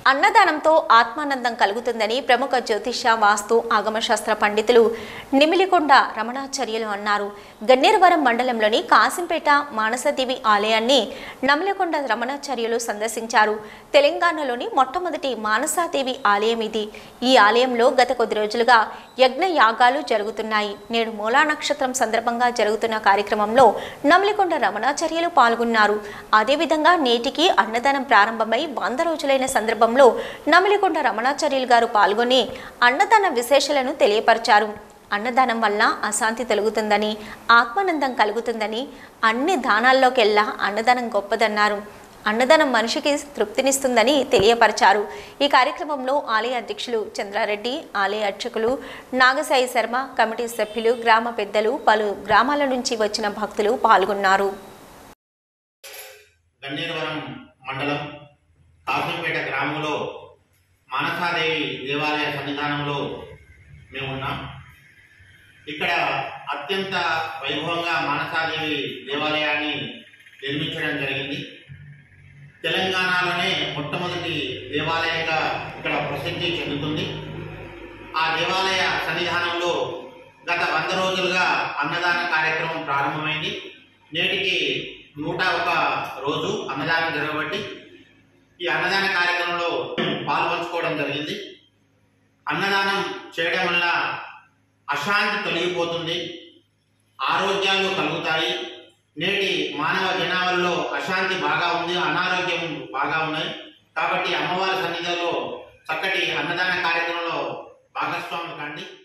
అన్నదానంతో ఆత్మానందం కలుగుతుందని ప్రముఖ జ్యోతిష వాస్తు ఆగమశాస్త్ర పండితులు నిమిలికొండ రమణాచార్యులు అన్నారు గన్నేరవరం మండలంలోని కాసింపేట మానసదేవి ఆలయాన్ని నమిలికొండ రమణాచార్యులు సందర్శించారు తెలంగాణలోని మొట్టమొదటి మానసాదేవి ఆలయం ఇది ఈ ఆలయంలో గత కొద్ది రోజులుగా యజ్ఞ యాగాలు జరుగుతున్నాయి నేడు మూలా నక్షత్రం సందర్భంగా జరుగుతున్న కార్యక్రమంలో నమిలికొండ రమణాచార్యులు పాల్గొన్నారు అదేవిధంగా నేటికి అన్నదానం ప్రారంభమై వంద రోజులైన సందర్భంలో నమిలికొండ రమణాచార్యులు గారు పాల్గొని అన్నదాన విశేషాలను తెలియపరిచారు అన్నదానం వల్ల అశాంతి తొలగుతుందని ఆత్మానందం కలుగుతుందని అన్ని దానాల్లోకెల్లా అన్నదానం గొప్పదన్నారు అన్నదానం మనిషికి తృప్తినిస్తుందని తెలియపరిచారు ఈ కార్యక్రమంలో ఆలయ అధ్యక్షులు చంద్రారెడ్డి ఆలయ అర్చకులు నాగసాయి శర్మ కమిటీ సభ్యులు గ్రామ పెద్దలు పలు గ్రామాల నుంచి వచ్చిన భక్తులు పాల్గొన్నారు గన్నేరవరం మండలం కాసంపేట గ్రామంలో మానసాదేవి దేవాలయ సన్నిధానంలో మేము ఉన్నాం ఇక్కడ అత్యంత వైభవంగా మానసాదేవి దేవాలయాన్ని నిర్మించడం జరిగింది తెలంగాణలోనే మొట్టమొదటి దేవాలయంగా ఇక్కడ ప్రసిద్ధి చెందుతుంది ఆ దేవాలయ సన్నిధానంలో గత వంద రోజులుగా అన్నదాన కార్యక్రమం ప్రారంభమైంది నేటికి నూట ఒక రోజు అన్నదానం జరగబట్టి ఈ అన్నదాన కార్యక్రమంలో పాల్పంచుకోవడం జరిగింది అన్నదానం చేయడం వల్ల అశాంతి తొలగిపోతుంది ఆరోగ్యాలు కలుగుతాయి నేటి మానవ జనాభాలో అశాంతి బాగా ఉంది అనారోగ్యం బాగా ఉన్నాయి కాబట్టి అమ్మవారి సన్నిధిలో చక్కటి అన్నదాన కార్యక్రమంలో భాగస్వాములు కండి